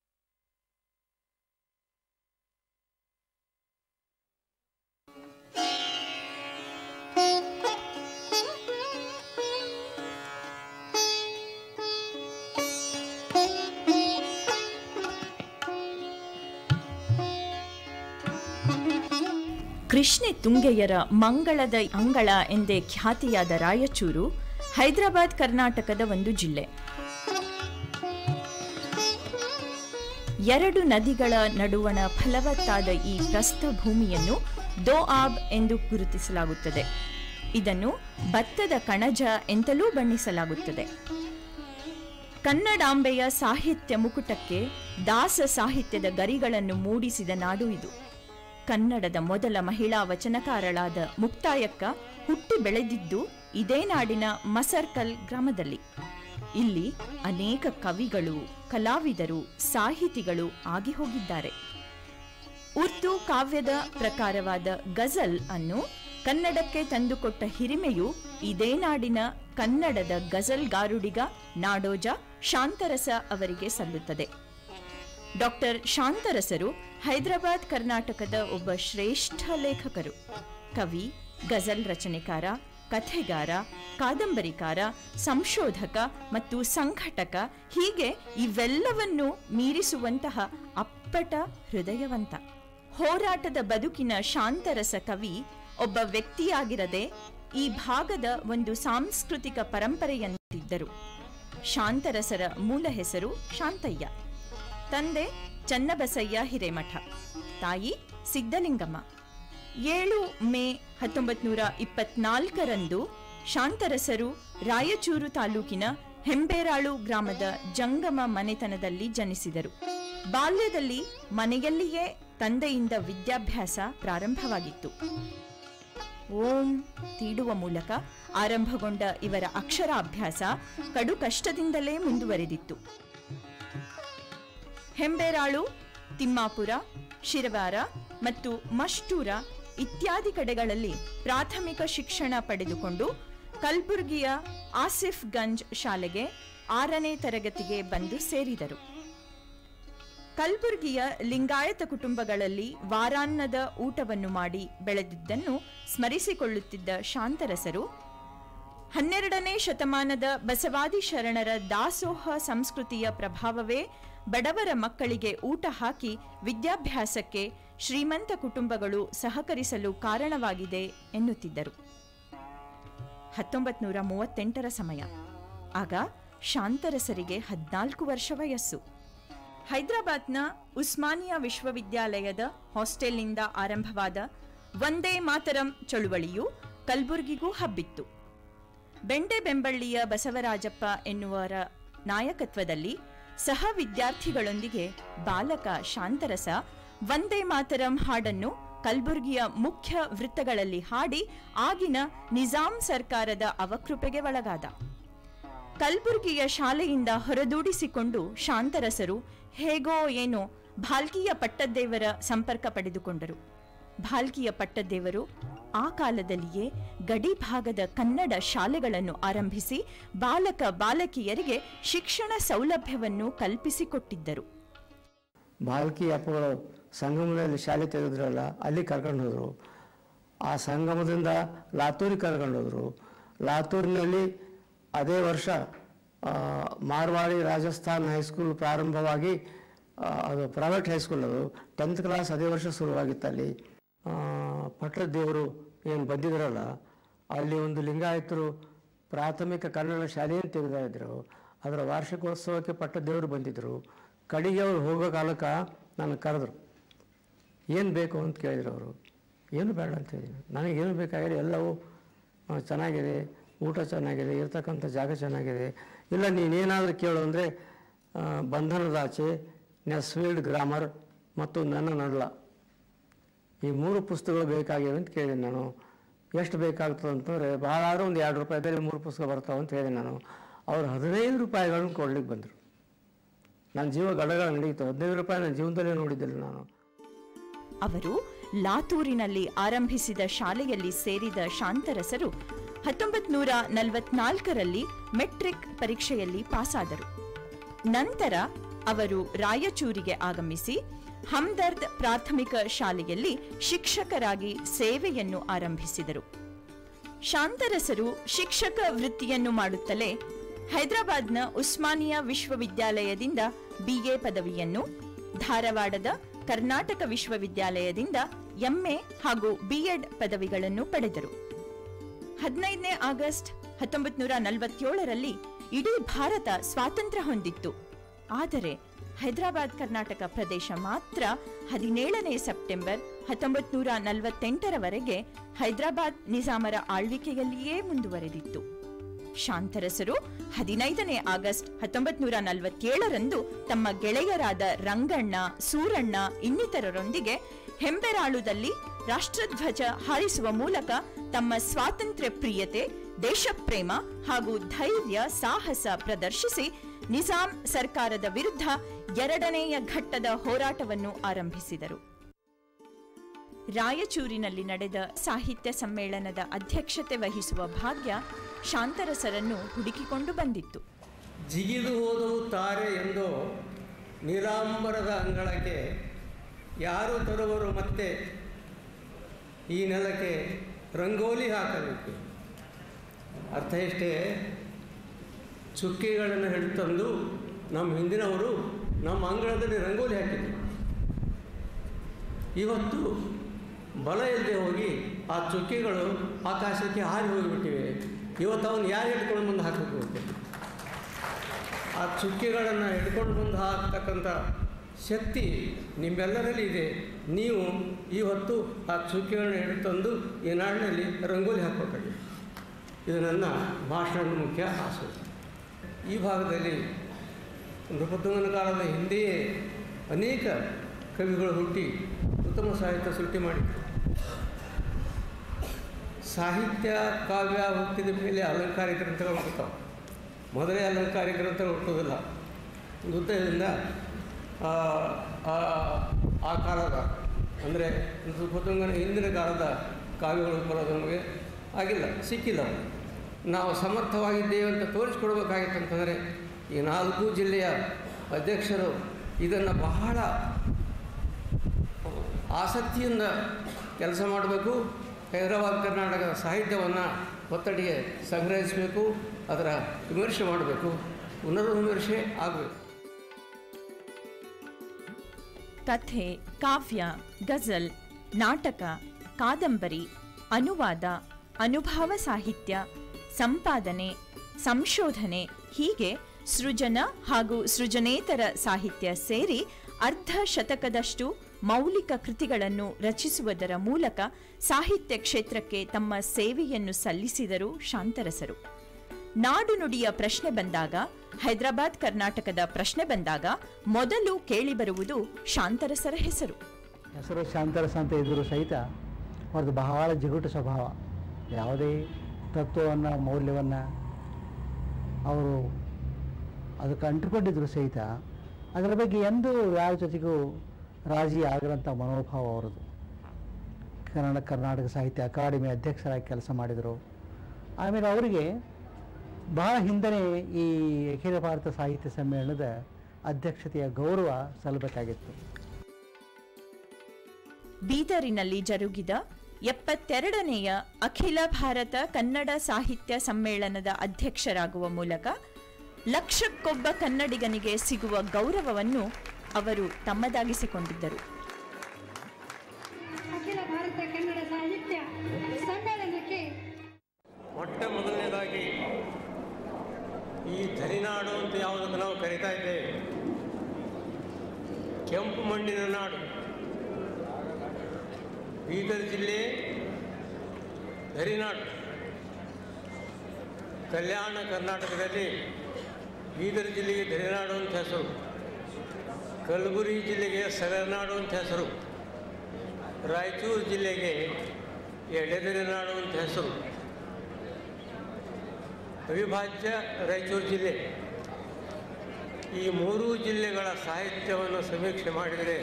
ಕೃಷ್ಣೆ ತುಂಗೆಯರ ಮಂಗಳದ ಅಂಗಳ ಎಂದೇ ಖ್ಯಾತಿಯಾದ ರಾಯಚೂರು ಹೈದರಾಬಾದ್ ಕರ್ನಾಟಕದ ಒಂದು ಜಿಲ್ಲೆ ಎರಡು ನದಿಗಳ ನಡುವಣ ಫಲವತ್ತಾದ ಈ ಪ್ರಸ್ಥಭೂಮಿಯನ್ನು ದೋಆಬ್ ಎಂದು ಗುರುತಿಸಲಾಗುತ್ತದೆ ಇದನ್ನು ಭತ್ತದ ಕಣಜ ಎಂತಲೂ ಬಣ್ಣಿಸಲಾಗುತ್ತದೆ ಕನ್ನಡಾಂಬೆಯ ಸಾಹಿತ್ಯ ಮುಕುಟಕ್ಕೆ ದಾಸ ಸಾಹಿತ್ಯದ ಗರಿಗಳನ್ನು ಮೂಡಿಸಿದ ನಾಡು ಇದು ಕನ್ನಡದ ಮೊದಲ ಮಹಿಳಾ ವಚನಕಾರಳಾದ ಮುಕ್ತಾಯಕ್ಕ ಹುಟ್ಟಿ ಬೆಳೆದಿದ್ದು ಇದೇ ನಾಡಿನ ಮಸರ್ಕಲ್ ಗ್ರಾಮದಲ್ಲಿ ಇಲ್ಲಿ ಅನೇಕ ಕವಿಗಳು ಕಲಾವಿದರು ಸಾಹಿತಿಗಳು ಆಗಿ ಹೋಗಿದ್ದಾರೆ ಉರ್ದು ಕಾವ್ಯದ ಪ್ರಕಾರವಾದ ಗಜಲ್ ಅನ್ನು ಕನ್ನಡಕ್ಕೆ ತಂದುಕೊಟ್ಟ ಹಿರಿಮೆಯು ಇದೇ ನಾಡಿನ ಕನ್ನಡದ ಗಜಲ್ಗಾರುಡಿಗ ನಾಡೋಜ ಶಾಂತರಸ ಅವರಿಗೆ ಸಲ್ಲುತ್ತದೆ ಡಾಕ್ಟರ್ ಶಾಂತರಸರು ಹೈದರಾಬಾದ್ ಕರ್ನಾಟಕದ ಒಬ್ಬ ಶ್ರೇಷ್ಠ ಲೇಖಕರು ಕವಿ ಗಜಲ್ ರಚನೆಕಾರ ಕಥೆಗಾರ ಕಾದಂಬರಿಕಾರ ಸಂಶೋಧಕ ಮತ್ತು ಸಂಘಟಕ ಹೀಗೆ ಇವೆಲ್ಲವನ್ನೂ ಮೀರಿಸುವಂತಹ ಅಪ್ಪಟ ಹೃದಯವಂತ ಹೋರಾಟದ ಬದುಕಿನ ಶಾಂತರಸ ಕವಿ ಒಬ್ಬ ವ್ಯಕ್ತಿಯಾಗಿರದೆ ಈ ಭಾಗದ ಒಂದು ಸಾಂಸ್ಕೃತಿಕ ಪರಂಪರೆಯಂತಿದ್ದರು ಶಾಂತರಸರ ಮೂಲ ಹೆಸರು ಶಾಂತಯ್ಯ ತಂದೆ ಚನ್ನಬಸಯ್ಯ ಹಿರೇಮಠ ತಾಯಿ ಸಿದ್ದಲಿಂಗಮ್ಮ ಏಳು ಮೇ ಹತ್ತೊಂಬತ್ತು ನೂರ ಇಪ್ಪತ್ನಾಲ್ಕರಂದು ಶಾಂತರಸರು ರಾಯಚೂರು ತಾಲೂಕಿನ ಹೆಂಬೇರಾಳು ಗ್ರಾಮದ ಜಂಗಮ ಮನೆತನದಲ್ಲಿ ಜನಿಸಿದರು ಬಾಲ್ಯದಲ್ಲಿ ಮನೆಯಲ್ಲಿಯೇ ತಂದೆಯಿಂದ ವಿದ್ಯಾಭ್ಯಾಸ ಪ್ರಾರಂಭವಾಗಿತ್ತು ಓಂ ತೀಡುವ ಮೂಲಕ ಆರಂಭಗೊಂಡ ಇವರ ಅಕ್ಷರಾಭ್ಯಾಸ ಕಡು ಕಷ್ಟದಿಂದಲೇ ಮುಂದುವರೆದಿತ್ತು ಹೆಂಬೇರಾಳು ತಿಮ್ಮಾಪುರ ಶಿರವಾರ ಮತ್ತು ಮಷ್ಟೂರ ಇತ್ಯಾದಿ ಕಡೆಗಳಲ್ಲಿ ಪ್ರಾಥಮಿಕ ಶಿಕ್ಷಣ ಪಡೆದುಕೊಂಡು ಕಲ್ಬುರ್ಗಿಯ ಆಸಿಫ್ ಗಂಜ್ ಶಾಲೆಗೆ ಆರನೇ ತರಗತಿಗೆ ಬಂದು ಸೇರಿದರು ಕಲ್ಬುರ್ಗಿಯ ಲಿಂಗಾಯತ ಕುಟುಂಬಗಳಲ್ಲಿ ವಾರಾನ್ನದ ಊಟವನ್ನು ಮಾಡಿ ಬೆಳೆದಿದ್ದನ್ನು ಸ್ಮರಿಸಿಕೊಳ್ಳುತ್ತಿದ್ದ ಶಾಂತರಸರು ಹನ್ನೆರಡನೇ ಶತಮಾನದ ಬಸವಾದಿ ಶರಣರ ದಾಸೋಹ ಸಂಸ್ಕೃತಿಯ ಪ್ರಭಾವವೇ ಬಡವರ ಮಕ್ಕಳಿಗೆ ಊಟ ಹಾಕಿ ವಿದ್ಯಾಭ್ಯಾಸಕ್ಕೆ ಶ್ರೀಮಂತ ಕುಟುಂಬಗಳು ಸಹಕರಿಸಲು ಕಾರಣವಾಗಿದೆ ಎನ್ನುತ್ತಿದ್ದರು ಹತ್ತೊಂಬತ್ತು ನೂರ ಮೂವತ್ತೆಂಟರ ಸಮಯ ಆಗ ಶಾಂತರಸರಿಗೆ ಹದಿನಾಲ್ಕು ವರ್ಷ ವಯಸ್ಸು ಹೈದರಾಬಾದ್ನ ಉಸ್ಮಾನಿಯಾ ವಿಶ್ವವಿದ್ಯಾಲಯದ ಹಾಸ್ಟೆಲ್ನಿಂದ ಆರಂಭವಾದ ವಂದೇ ಮಾತರಂ ಚಳುವಳಿಯು ಕಲ್ಬುರ್ಗಿಗೂ ಹಬ್ಬಿತ್ತು ಬೆಂಡೆ ಬೆಂಬಳ್ಳಿಯ ಬಸವರಾಜಪ್ಪ ಎನ್ನುವರ ನಾಯಕತ್ವದಲ್ಲಿ ಸಹ ವಿದ್ಯಾರ್ಥಿಗಳೊಂದಿಗೆ ಬಾಲಕ ಶಾಂತರಸ ವಂದೇ ಮಾತರಂ ಹಾಡನ್ನು ಕಲ್ಬುರ್ಗಿಯ ಮುಖ್ಯ ವೃತ್ತಗಳಲ್ಲಿ ಹಾಡಿ ಆಗಿನ ನಿಜಾಂ ಸರ್ಕಾರದ ಅವಕೃಪೆಗೆ ಒಳಗಾದ ಕಲ್ಬುರ್ಗಿಯ ಶಾಲೆಯಿಂದ ಹೊರದೂಡಿಸಿಕೊಂಡು ಶಾಂತರಸರು ಹೇಗೋ ಏನೋ ಭಾಲ್ಕಿಯ ಪಟ್ಟದ್ದೇವರ ಸಂಪರ್ಕ ಪಡೆದುಕೊಂಡರು ಭಾಲ್ಕಿಯ ಪಟ್ಟದ್ದೇವರು ಆ ಕಾಲದಲ್ಲಿಯೇ ಗಡಿ ಭಾಗದ ಕನ್ನಡ ಶಾಲೆಗಳನ್ನು ಆರಂಭಿಸಿ ಬಾಲಕ ಬಾಲಕಿಯರಿಗೆ ಶಿಕ್ಷಣ ಸೌಲಭ್ಯವನ್ನು ಕಲ್ಪಿಸಿಕೊಟ್ಟಿದ್ದರು ಬಾಲ್ಕಿ ಅಪ್ಪಗಳು ಸಂಗಮದಲ್ಲಿ ಶಾಲೆ ತೆಗೆದ್ರಲ್ಲ ಅಲ್ಲಿ ಕರ್ಕೊಂಡು ಹೋದರು ಆ ಸಂಗಮದಿಂದ ಲಾತೂರಿಗೆ ಕರ್ಕೊಂಡು ಹೋದರು ಲಾತೂರಿನಲ್ಲಿ ಅದೇ ವರ್ಷ ಆ, ಮಾರ್ವಾಡಿ ರಾಜಸ್ಥಾನ್ ಹೈಸ್ಕೂಲ್ ಪ್ರಾರಂಭವಾಗಿ ಆ, ಅದು ಪ್ರೈವೇಟ್ ಹೈಸ್ಕೂಲ್ ಅದು ಟೆಂತ್ ಕ್ಲಾಸ್ ಅದೇ ವರ್ಷ ಶುರುವಾಗಿತ್ತು ಅಲ್ಲಿ ಆ, ಪಟ್ಟದೇವರು ಏನು ಬಂದಿದ್ರಲ್ಲ ಅಲ್ಲಿ ಒಂದು ಲಿಂಗಾಯತರು ಪ್ರಾಥಮಿಕ ಕನ್ನಡ ಶಾಲೆಯನ್ನು ತೆಗೆದ ಇದ್ರು ಅದರ ವಾರ್ಷಿಕೋತ್ಸವಕ್ಕೆ ಪಟ್ಟದೇವರು ಬಂದಿದ್ದರು ಕಡೆಗೆ ಅವರು ಹೋಗೋ ಕಾಲಕ್ಕೆ ನಾನು ಕರೆದ್ರು ಏನು ಬೇಕು ಅಂತ ಕೇಳಿದ್ರು ಅವರು ಏನು ಬೇಡ ಅಂತ ಹೇಳಿದ್ರು ನನಗೇನು ಬೇಕಾಗಿದೆ ಎಲ್ಲವೂ ಆ, ಚೆನ್ನಾಗಿದೆ ಊಟ ಚೆನ್ನಾಗಿದೆ ಇರ್ತಕ್ಕಂಥ ಜಾಗ ಚೆನ್ನಾಗಿದೆ ಇಲ್ಲ ನೀನೇನಾದರೂ ಕೇಳು ಅಂದರೆ ಬಂಧನದಾಚೆ ನೆಸ್ವೀಲ್ಡ್ ಗ್ರಾಮರ್ ಮತ್ತು ನನ್ನ ನಡಲ ಈ ಮೂರು ಪುಸ್ತಕಗಳು ಬೇಕಾಗಿವೆ ಅಂತ ಕೇಳಿದೆ ನಾನು ಎಷ್ಟು ಬೇಕಾಗ್ತದೆ ಅಂತಂದರೆ ಭಾಳ ಆದರೂ ಒಂದು ಎರಡು ರೂಪಾಯಿದಲ್ಲಿ ಮೂರು ಪುಸ್ತಕ ಬರ್ತಾವೆ ಅಂತ ಹೇಳಿದೆ ನಾನು ಅವ್ರು ಹದಿನೈದು ರೂಪಾಯಿಗಳನ್ನ ಕೊಡ್ಲಿಕ್ಕೆ ಬಂದರು ನನ್ನ ಜೀವ ಗಡಗಳ ನಡೀತು ಹದಿನೈದು ರೂಪಾಯಿ ನನ್ನ ಜೀವನದಲ್ಲೇ ನೋಡಿದ್ದಿಲ್ಲ ನಾನು ಅವರು ಲಾತೂರಿನಲ್ಲಿ ಆರಂಭಿಸಿದ ಶಾಲೆಯಲ್ಲಿ ಸೇರಿದ ಶಾಂತರಸರು ಹತ್ತೊಂಬತ್ತು ನೂರ ನಲವತ್ನಾಲ್ಕರಲ್ಲಿ ಮೆಟ್ರಿಕ್ ಪರೀಕ್ಷೆಯಲ್ಲಿ ಪಾಸಾದರು ನಂತರ ಅವರು ರಾಯಚೂರಿಗೆ ಆಗಮಿಸಿ ಹಮ್ದರ್ದ್ ಪ್ರಾಥಮಿಕ ಶಾಲೆಯಲ್ಲಿ ಶಿಕ್ಷಕರಾಗಿ ಸೇವೆಯನ್ನು ಆರಂಭಿಸಿದರು ಶಾಂತರಸರು ಶಿಕ್ಷಕ ವೃತ್ತಿಯನ್ನು ಮಾಡುತ್ತಲೇ ಹೈದರಾಬಾದ್ನ ಉಸ್ಮಾನಿಯಾ ವಿಶ್ವವಿದ್ಯಾಲಯದಿಂದ ಬಿಎ ಪದವಿಯನ್ನು ಧಾರವಾಡದ ಕರ್ನಾಟಕ ವಿಶ್ವವಿದ್ಯಾಲಯದಿಂದ ಎಂಎ ಹಾಗೂ ಬಿಎಡ್ ಪದವಿಗಳನ್ನು ಪಡೆದರು ಹದಿನೈದನೇ ಆಗಸ್ಟ್ ಹತ್ತೊಂಬತ್ತು ನೂರ ನಲವತ್ತೇಳರಲ್ಲಿ ಇಡೀ ಭಾರತ ಸ್ವಾತಂತ್ರ್ಯ ಹೊಂದಿತ್ತು ಆದರೆ ಹೈದರಾಬಾದ್ ಕರ್ನಾಟಕ ಪ್ರದೇಶ ಮಾತ್ರ ಹದಿನೇಳನೇ ಸೆಪ್ಟೆಂಬರ್ ಹತ್ತೊಂಬತ್ತು ನೂರ ನಲವತ್ತೆಂಟರವರೆಗೆ ಹೈದರಾಬಾದ್ ನಿಜಾಮರ ಆಳ್ವಿಕೆಯಲ್ಲಿಯೇ ಮುಂದುವರೆದಿತ್ತು ಶಾಂತರಸರು ಹದಿನೈದನೇ ಆಗಸ್ಟ್ ಹತ್ತೊಂಬತ್ತು ನೂರ ನಲವತ್ತೇಳರಂದು ತಮ್ಮ ಗೆಳೆಯರಾದ ರಂಗಣ್ಣ ಸೂರಣ್ಣ ಇನ್ನಿತರರೊಂದಿಗೆ ಹೆಂಬೆರಾಳುದಲ್ಲಿ ರಾಷ್ಟ್ರಧ್ವಜ ಹಾರಿಸುವ ಮೂಲಕ ತಮ್ಮ ಸ್ವಾತಂತ್ರ್ಯ ಪ್ರಿಯತೆ ದೇಶಪ್ರೇಮ ಹಾಗೂ ಧೈರ್ಯ ಸಾಹಸ ಪ್ರದರ್ಶಿಸಿ ನಿಜಾಂ ಸರ್ಕಾರದ ವಿರುದ್ಧ ಎರಡನೆಯ ಘಟ್ಟದ ಹೋರಾಟವನ್ನು ಆರಂಭಿಸಿದರು ರಾಯಚೂರಿನಲ್ಲಿ ನಡೆದ ಸಾಹಿತ್ಯ ಸಮ್ಮೇಳನದ ಅಧ್ಯಕ್ಷತೆ ವಹಿಸುವ ಭಾಗ್ಯ ಶಾಂತರಸರನ್ನು ಹುಡುಕಿಕೊಂಡು ಬಂದಿತ್ತು ಜಿಗಿದು ಹೋದವು ತಾರೆ ಎಂದು ನೀಲಾಂಬರದ ಅಂಗಳಕ್ಕೆ ಯಾರು ತರುವರು ಮತ್ತೆ ಈ ನೆಲಕ್ಕೆ ರಂಗೋಲಿ ಹಾಕಬೇಕು ಅರ್ಥ ಇಷ್ಟೇ ಚುಕ್ಕಿಗಳನ್ನು ಹಿಡಿತಂದು ನಮ್ಮ ಹಿಂದಿನವರು ನಮ್ಮ ಅಂಗಳದಲ್ಲಿ ರಂಗೋಲಿ ಹಾಕಿದ್ರು ಇವತ್ತು ಬಲ ಇಲ್ಲದೆ ಹೋಗಿ ಆ ಚುಕ್ಕಿಗಳು ಆಕಾಶಕ್ಕೆ ಹಾರಿ ಹೋಗಿಬಿಟ್ಟಿವೆ ಇವತ್ತು ಅವನು ಯಾರು ಹಿಡ್ಕೊಂಡು ಮುಂದೆ ಹಾಕಬೇಕು ಗೊತ್ತಿಲ್ಲ ಆ ಚುಕ್ಕಿಗಳನ್ನು ಹಿಡ್ಕೊಂಡು ಬಂದು ಹಾಕ್ತಕ್ಕಂಥ ಶಕ್ತಿ ನಿಮ್ಮೆಲ್ಲರಲ್ಲಿ ಇದೆ ನೀವು ಇವತ್ತು ಆ ಚುಕ್ಕಿಗಳನ್ನು ಹಿಡಿತಂದು ಈ ನಾಡಿನಲ್ಲಿ ರಂಗೋಲಿ ಹಾಕಬೇಕಾಗಿದೆ ಇದು ನನ್ನ ಭಾಷಣದ ಮುಖ್ಯ ಆಸೆ ಈ ಭಾಗದಲ್ಲಿ ನೃಪತುಂಗನ ಕಾಲದ ಹಿಂದೆಯೇ ಅನೇಕ ಕವಿಗಳು ಹುಟ್ಟಿ ಉತ್ತಮ ಸಾಹಿತ್ಯ ಸೃಷ್ಟಿ ಮಾಡಿದರು ಸಾಹಿತ್ಯ ಕಾವ್ಯ ಹುಟ್ಟಿದ ಮೇಲೆ ಅಲಂಕಾರಿಕ ಗ್ರಂಥಗಳು ಹುಟ್ಟುತ್ತಾವೆ ಮೊದಲೇ ಅಲಂಕಾರಿಕ ಗ್ರಂಥಗಳು ಹುಟ್ಟೋದಿಲ್ಲ ಉದ್ದದಿಂದ ಆ ಆ- ಆ ಕಾಲದ ಅಂದರೆ ನೃಪತುಂಗನ ಹಿಂದಿನ ಕಾಲದ ಕಾವ್ಯಗಳು ಬರೋದು ನಮಗೆ ಆಗಿಲ್ಲ ಸಿಕ್ಕಿಲ್ಲ ಅವು. ನಾವು ಸಮರ್ಥವಾಗಿದ್ದೇವೆ ಅಂತ ತೋರಿಸ್ಕೊಡ್ಬೇಕಾಗಿತ್ತು ಅಂತಂದರೆ ಈ ನಾಲ್ಕು ಜಿಲ್ಲೆಯ ಅಧ್ಯಕ್ಷರು ಇದನ್ನು ಬಹಳ ಆಸಕ್ತಿಯಿಂದ ಕೆಲಸ ಮಾಡಬೇಕು ಹೈದರಾಬಾದ್ ಕರ್ನಾಟಕದ ಸಾಹಿತ್ಯವನ್ನು ಒತ್ತಡಿಗೆ ಸಂಗ್ರಹಿಸಬೇಕು ಅದರ ವಿಮರ್ಶೆ ಮಾಡಬೇಕು ಪುನರ್ವಿಮರ್ಶೆ ಆಗಬೇಕು ಕಥೆ ಕಾವ್ಯ ಗಜಲ್ ನಾಟಕ ಕಾದಂಬರಿ ಅನುವಾದ ಅನುಭವ ಸಾಹಿತ್ಯ ಸಂಪಾದನೆ ಸಂಶೋಧನೆ ಹೀಗೆ ಸೃಜನ ಹಾಗೂ ಸೃಜನೇತರ ಸಾಹಿತ್ಯ ಸೇರಿ ಅರ್ಧ ಶತಕದಷ್ಟು ಮೌಲಿಕ ಕೃತಿಗಳನ್ನು ರಚಿಸುವುದರ ಮೂಲಕ ಸಾಹಿತ್ಯ ಕ್ಷೇತ್ರಕ್ಕೆ ತಮ್ಮ ಸೇವೆಯನ್ನು ಸಲ್ಲಿಸಿದರು ಶಾಂತರಸರು ನಾಡು ನುಡಿಯ ಪ್ರಶ್ನೆ ಬಂದಾಗ ಹೈದರಾಬಾದ್ ಕರ್ನಾಟಕದ ಪ್ರಶ್ನೆ ಬಂದಾಗ ಮೊದಲು ಕೇಳಿಬರುವುದು ಶಾಂತರಸರ ಹೆಸರು ಹೆಸರು ಶಾಂತರಸ ಅಂತ ಇದ್ದರೂ ಸಹಿತ ಅವ್ರದ್ದು ಬಹಳ ಜಿಗುಟು ಸ್ವಭಾವ ಯಾವುದೇ ತತ್ವವನ್ನು ಮೌಲ್ಯವನ್ನು ಅವರು ಅದಕ್ಕೆ ಅಂಟುಕೊಂಡಿದ್ರು ಸಹಿತ ಅದರ ಬಗ್ಗೆ ಎಂದೂ ಯಾರ ಜೊತೆಗೂ ರಾಜಿ ಆಗದಂಥ ಮನೋಭಾವ ಅವರದು ಕನ್ನಡ ಕರ್ನಾಟಕ ಸಾಹಿತ್ಯ ಅಕಾಡೆಮಿ ಅಧ್ಯಕ್ಷರಾಗಿ ಕೆಲಸ ಮಾಡಿದರು ಆಮೇಲೆ ಅವರಿಗೆ ಬಹಳ ಹಿಂದನೆ ಈ ಅಖಿಲ ಭಾರತ ಸಾಹಿತ್ಯ ಸಮ್ಮೇಳನದ ಅಧ್ಯಕ್ಷತೆಯ ಗೌರವ ಸಲ್ಲಬೇಕಾಗಿತ್ತು ಬೀದರಿನಲ್ಲಿ ಜರುಗಿದ ಎಪ್ಪತ್ತೆರಡನೆಯ ಅಖಿಲ ಭಾರತ ಕನ್ನಡ ಸಾಹಿತ್ಯ ಸಮ್ಮೇಳನದ ಅಧ್ಯಕ್ಷರಾಗುವ ಮೂಲಕ ಲಕ್ಷಕ್ಕೊಬ್ಬ ಕನ್ನಡಿಗನಿಗೆ ಸಿಗುವ ಗೌರವವನ್ನು ಅವರು ತಮ್ಮದಾಗಿಸಿಕೊಂಡಿದ್ದರು ಅಖಿಲ ಭಾರತ ಕನ್ನಡ ಸಾಹಿತ್ಯ ಸಮ್ಮೇಳನಕ್ಕೆ ಮೊಟ್ಟ ಮೊದಲನೇದಾಗಿ ಈ ಧರಿನಾಡು ಅಂತ ಯಾವುದನ್ನು ನಾವು ಕರಿತಾ ಇದ್ದೇವೆ ಕೆಂಪು ಮಣ್ಣಿನ ನಾಡು ಬೀದರ್ ಜಿಲ್ಲೆ ಧರಿನಾಡು ಕಲ್ಯಾಣ ಕರ್ನಾಟಕದಲ್ಲಿ ಬೀದರ್ ಜಿಲ್ಲೆಗೆ ಧರಿನಾಡು ಅಂತ ಹೆಸರು ಕಲಬುರಗಿ ಜಿಲ್ಲೆಗೆ ಸಗರನಾಡು ಅಂತ ಹೆಸರು ರಾಯಚೂರು ಜಿಲ್ಲೆಗೆ ಎಡೆದರಿನಾಡು ಅಂತ ಹೆಸರು ಅವಿಭಾಜ್ಯ ರಾಯಚೂರು ಜಿಲ್ಲೆ ಈ ಮೂರೂ ಜಿಲ್ಲೆಗಳ ಸಾಹಿತ್ಯವನ್ನು ಸಮೀಕ್ಷೆ ಮಾಡಿದರೆ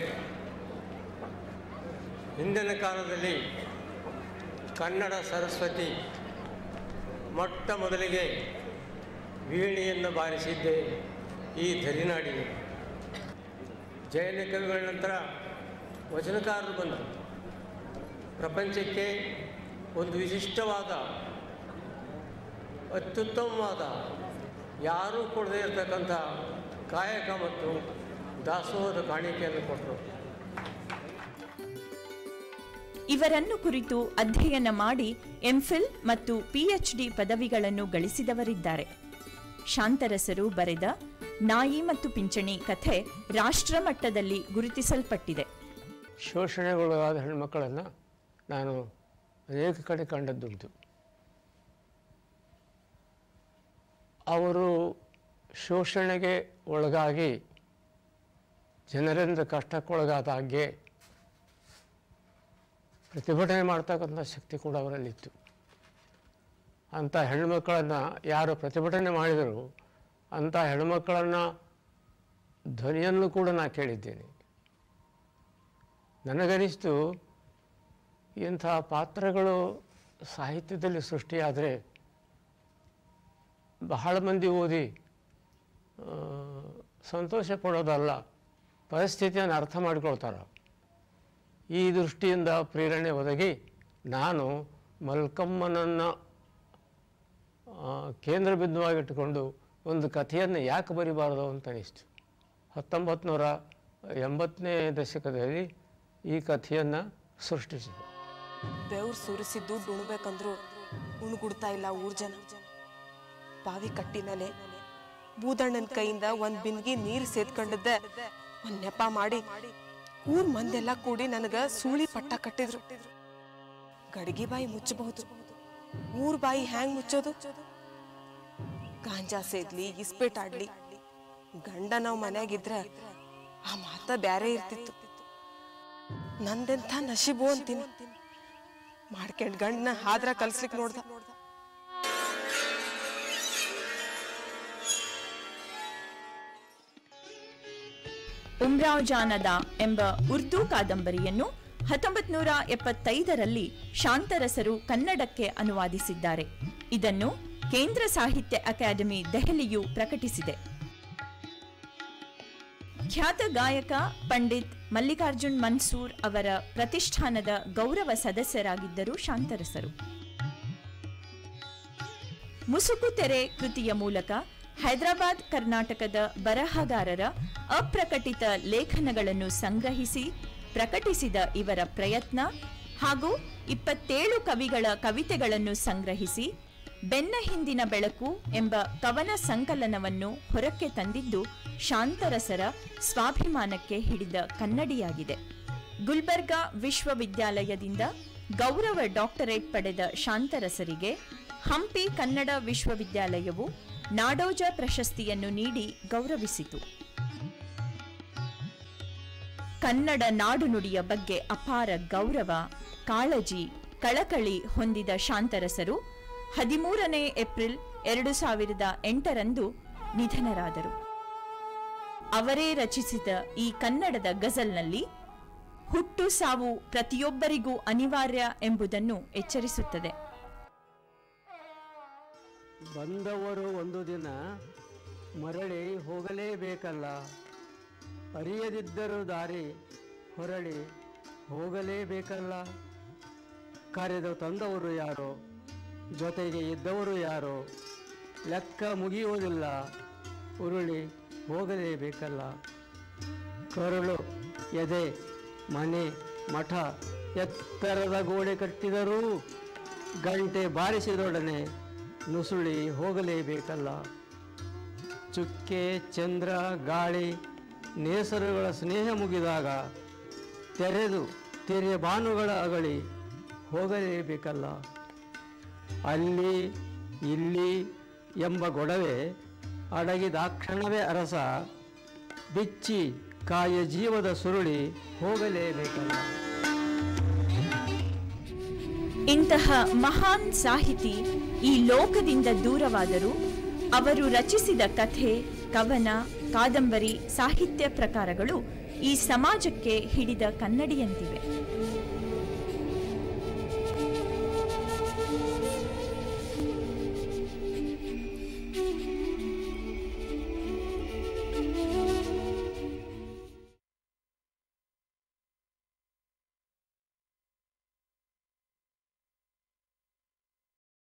ಹಿಂದಿನ ಕಾಲದಲ್ಲಿ ಕನ್ನಡ ಸರಸ್ವತಿ ಮೊಟ್ಟ ಮೊದಲಿಗೆ ವೀಣೆಯನ್ನು ಬಾರಿಸಿದ್ದೆ ಈ ಧರಿನಾಡಿಗೆ ಜೈನ ಕವಿಗಳ ನಂತರ ವಚನಕಾರರು ಬಂದರು ಪ್ರಪಂಚಕ್ಕೆ ಒಂದು ವಿಶಿಷ್ಟವಾದ ಅತ್ಯುತ್ತಮವಾದ ಯಾರೂ ಕೊಡದೇ ಇರತಕ್ಕಂಥ ಕಾಯಕ ಮತ್ತು ದಾಸೋಹದ ಕಾಣಿಕೆಯನ್ನು ಕೊಟ್ಟರು ಇವರನ್ನು ಕುರಿತು ಅಧ್ಯಯನ ಮಾಡಿ ಎಂಫಿಲ್ ಮತ್ತು ಪಿಎಚ್ಡಿ ಪದವಿಗಳನ್ನು ಗಳಿಸಿದವರಿದ್ದಾರೆ ಶಾಂತರಸರು ಬರೆದ ನಾಯಿ ಮತ್ತು ಪಿಂಚಣಿ ಕಥೆ ರಾಷ್ಟ್ರಮಟ್ಟದಲ್ಲಿ ಗುರುತಿಸಲ್ಪಟ್ಟಿದೆ ಶೋಷಣೆಗೊಳಗಾದ ಹೆಣ್ಮಕ್ಕಳನ್ನು ನಾನು ಅನೇಕ ಕಡೆ ಕಂಡದ್ದುಂಟು ಅವರು ಶೋಷಣೆಗೆ ಒಳಗಾಗಿ ಜನರಿಂದ ಕಷ್ಟಕ್ಕೊಳಗಾದಾಗೆ ಪ್ರತಿಭಟನೆ ಮಾಡ್ತಕ್ಕಂಥ ಶಕ್ತಿ ಕೂಡ ಅವರಲ್ಲಿತ್ತು ಅಂಥ ಹೆಣ್ಮಕ್ಕಳನ್ನು ಯಾರು ಪ್ರತಿಭಟನೆ ಮಾಡಿದರು ಅಂಥ ಹೆಣ್ಮಕ್ಕಳನ್ನು ಧ್ವನಿಯನ್ನು ಕೂಡ ನಾನು ಕೇಳಿದ್ದೇನೆ ನನಗನಿಸ್ತು ಇಂಥ ಪಾತ್ರಗಳು ಸಾಹಿತ್ಯದಲ್ಲಿ ಸೃಷ್ಟಿಯಾದರೆ ಬಹಳ ಮಂದಿ ಓದಿ ಆ, ಸಂತೋಷ ಪಡೋದಲ್ಲ ಪರಿಸ್ಥಿತಿಯನ್ನು ಅರ್ಥ ಮಾಡಿಕೊಳ್ತಾರೆ ಈ ದೃಷ್ಟಿಯಿಂದ ಪ್ರೇರಣೆ ಒದಗಿ ನಾನು ಮಲ್ಕಮ್ಮನನ್ನು ಕೇಂದ್ರ ಬಿಂದುವಾಗಿಟ್ಟುಕೊಂಡು ಒಂದು ಕಥೆಯನ್ನು ಯಾಕೆ ಬರಿಬಾರದು ಅಂತ ಅನಿಸ್ತು ಹತ್ತೊಂಬತ್ತು ನೂರ ಎಂಬತ್ತನೇ ದಶಕದಲ್ಲಿ ಈ ಕಥೆಯನ್ನು ಸೃಷ್ಟಿಸಿದೆ ಬೆವ್ರು ಸುರಿಸಿ ದುಡ್ಡು ಉಣ್ಬೇಕಂದ್ರು ಉಣ್ಗುಡ್ತಾ ಇಲ್ಲ ಊರ್ ಜನ ಬಾವಿ ಕಟ್ಟಿ ಮೇಲೆ ಬೂದಣ್ಣನ ಕೈಯಿಂದ ಒಂದ್ ಬಿನ್ಗಿ ನೀರ್ ಸೇದ್ಕೊಂಡದ್ದೆ ಒಂದ್ ನೆಪ ಮಾಡಿ ಊರ್ ಮಂದೆಲ್ಲ ಕೂಡಿ ನನಗ ಸೂಳಿ ಪಟ್ಟ ಕಟ್ಟಿದ್ರು ಗಡಿಗೆ ಬಾಯಿ ಮುಚ್ಚಬಹುದು ಊರ್ ಬಾಯಿ ಹ್ಯಾಂಗ್ ಮುಚ್ಚೋದು ಗಾಂಜಾ ಸೇದ್ಲಿ ಇಸ್ಪೇಟ್ ಆಡ್ಲಿ ಗಂಡ ನಾವ್ ಮನ್ಯಾಗಿದ್ರ ಆ ಮಾತ ಬ್ಯಾರೆ ಇರ್ತಿತ್ತು ನಂದೆಂಥ ನಶೀಬು ಅಂತೀನಿ ಮಾಡ್ಕೊಂಡ್ ಗಂಡನ ಹಾದ್ರ ಕಲ್ಸ್ಲಿಕ್ ನೋಡ್ದ ಉಮ್ರಾವ್ ಜಾನದ ಎಂಬ ಉರ್ದು ಕಾದಂಬರಿಯನ್ನು ಹತ್ತೊಂಬತ್ತು ನೂರ ಎಪ್ಪತ್ತೈದರಲ್ಲಿ ಶಾಂತರಸರು ಕನ್ನಡಕ್ಕೆ ಅನುವಾದಿಸಿದ್ದಾರೆ ಇದನ್ನು ಕೇಂದ್ರ ಸಾಹಿತ್ಯ ಅಕಾಡೆಮಿ ದೆಹಲಿಯು ಪ್ರಕಟಿಸಿದೆ ಖ್ಯಾತ ಗಾಯಕ ಪಂಡಿತ್ ಮಲ್ಲಿಕಾರ್ಜುನ್ ಮನ್ಸೂರ್ ಅವರ ಪ್ರತಿಷ್ಠಾನದ ಗೌರವ ಸದಸ್ಯರಾಗಿದ್ದರು ಶಾಂತರಸರು ಮುಸುಕು ತೆರೆ ಕೃತಿಯ ಮೂಲಕ ಹೈದರಾಬಾದ್ ಕರ್ನಾಟಕದ ಬರಹಗಾರರ ಅಪ್ರಕಟಿತ ಲೇಖನಗಳನ್ನು ಸಂಗ್ರಹಿಸಿ ಪ್ರಕಟಿಸಿದ ಇವರ ಪ್ರಯತ್ನ ಹಾಗೂ ಇಪ್ಪತ್ತೇಳು ಕವಿಗಳ ಕವಿತೆಗಳನ್ನು ಸಂಗ್ರಹಿಸಿ ಬೆನ್ನ ಹಿಂದಿನ ಬೆಳಕು ಎಂಬ ಕವನ ಸಂಕಲನವನ್ನು ಹೊರಕ್ಕೆ ತಂದಿದ್ದು ಶಾಂತರಸರ ಸ್ವಾಭಿಮಾನಕ್ಕೆ ಹಿಡಿದ ಕನ್ನಡಿಯಾಗಿದೆ ಗುಲ್ಬರ್ಗಾ ವಿಶ್ವವಿದ್ಯಾಲಯದಿಂದ ಗೌರವ ಡಾಕ್ಟರೇಟ್ ಪಡೆದ ಶಾಂತರಸರಿಗೆ ಹಂಪಿ ಕನ್ನಡ ವಿಶ್ವವಿದ್ಯಾಲಯವು ನಾಡೋಜ ಪ್ರಶಸ್ತಿಯನ್ನು ನೀಡಿ ಗೌರವಿಸಿತು ಕನ್ನಡ ನಾಡುನುಡಿಯ ಬಗ್ಗೆ ಅಪಾರ ಗೌರವ ಕಾಳಜಿ ಕಳಕಳಿ ಹೊಂದಿದ ಶಾಂತರಸರು ಹದಿಮೂರನೇ ಏಪ್ರಿಲ್ ಎರಡು ಸಾವಿರದ ಎಂಟರಂದು ನಿಧನರಾದರು ಅವರೇ ರಚಿಸಿದ ಈ ಕನ್ನಡದ ಗಜಲ್ನಲ್ಲಿ ಹುಟ್ಟು ಸಾವು ಪ್ರತಿಯೊಬ್ಬರಿಗೂ ಅನಿವಾರ್ಯ ಎಂಬುದನ್ನು ಎಚ್ಚರಿಸುತ್ತದೆ ಬಂದವರು ಒಂದು ದಿನ ಮರಳಿ ಹೋಗಲೇಬೇಕಲ್ಲ ಅರಿಯದಿದ್ದರೂ ದಾರಿ ಹೊರಳಿ ಹೋಗಲೇಬೇಕಲ್ಲ ಕರೆದು ತಂದವರು ಯಾರೋ ಜೊತೆಗೆ ಇದ್ದವರು ಯಾರೋ ಲೆಕ್ಕ ಮುಗಿಯುವುದಿಲ್ಲ ಉರುಳಿ ಹೋಗಲೇಬೇಕಲ್ಲ ಕರುಳು ಎದೆ ಮನೆ ಮಠ ಎತ್ತರದ ಗೋಡೆ ಕಟ್ಟಿದರೂ ಗಂಟೆ ಬಾರಿಸಿದೊಡನೆ ನುಸುಳಿ ಹೋಗಲೇಬೇಕಲ್ಲ ಚುಕ್ಕೆ ಚಂದ್ರ ಗಾಳಿ ನೇಸರುಗಳ ಸ್ನೇಹ ಮುಗಿದಾಗ ತೆರೆದು ತೆರೆ ಬಾನುಗಳ ಅಗಳಿ ಹೋಗಲೇಬೇಕಲ್ಲ ಅಲ್ಲಿ ಇಲ್ಲಿ ಎಂಬ ಗೊಡವೆ ಅಡಗಿದಾಕ್ಷಣವೇ ಅರಸ ಬಿಚ್ಚಿ ಕಾಯ ಜೀವದ ಸುರುಳಿ ಹೋಗಲೇಬೇಕಲ್ಲ ಇಂತಹ ಮಹಾನ್ ಸಾಹಿತಿ ಈ ಲೋಕದಿಂದ ದೂರವಾದರೂ ಅವರು ರಚಿಸಿದ ಕಥೆ ಕವನ ಕಾದಂಬರಿ ಸಾಹಿತ್ಯ ಪ್ರಕಾರಗಳು ಈ ಸಮಾಜಕ್ಕೆ ಹಿಡಿದ ಕನ್ನಡಿಯಂತಿವೆ